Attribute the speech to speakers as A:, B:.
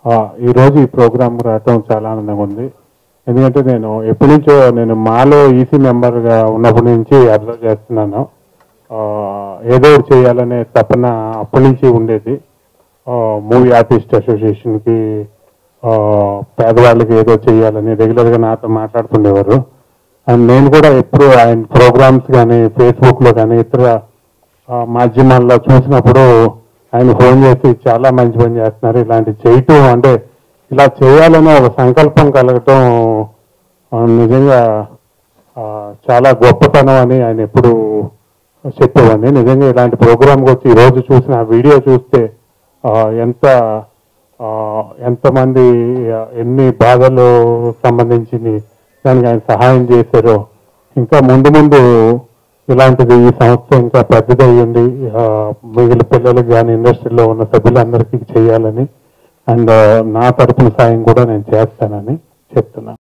A: ఆ, ఈ రోజు ఈ ప్రోగ్రామ్ రావటం చాలా ఆనందంగా ఉంది ఎందుకంటే నేను ఎప్పటి నుంచో నేను మాలో ఈసీ మెంబర్గా ఉన్నప్పటి నుంచి అబ్జర్వ్ చేస్తున్నాను ఆ, ఏదో ఒకటి చేయాలనే తపన అప్పటి నుంచి ఉండేది మూవీ ఆర్టిస్ట్ అసోసియేషన్కి ఆ, పేదవాళ్ళకి ఏదో చేయాలని రెగ్యులర్గా నాతో మాట్లాడుతుండేవారు అండ్ నేను కూడా ఎప్పుడు ఆయన ప్రోగ్రామ్స్ కానీ ఫేస్బుక్లో కానీ ఇతర ఆ, మాధ్యమాల్లో చూసినప్పుడు ఆయన ఫోన్ చేసి చాలా మంచి పని చేస్తున్నారు ఇలాంటి చేయటం అంటే ఇలా చేయాలనే ఒక సంకల్పం కలగటం ఆ, నిజంగా ఆ, చాలా గొప్పతనం అని ఆయన ఎప్పుడు చెప్పేవాడిని నిజంగా ఇలాంటి ప్రోగ్రామ్కి వచ్చి ఈ రోజు చూసిన ఆ వీడియో చూస్తే ఆ, ఎంత ఆ, ఎంతమంది ఆ, ఎన్ని బాధలు సంబంధించి దానికి ఆయన సహాయం చేశారో ఇంకా ముందు ముందు ఇలాంటిది ఈ సంస్థ ఇంకా పెద్దదయ్యండి ఆ, మిగిలిన పిల్లలకు కానీ ఇండస్ట్రీలో ఉన్న సభ్యులందరికీ చేయాలని అండ్ నా తరపున సాయం కూడా నేను చేస్తానని చెప్తున్నాను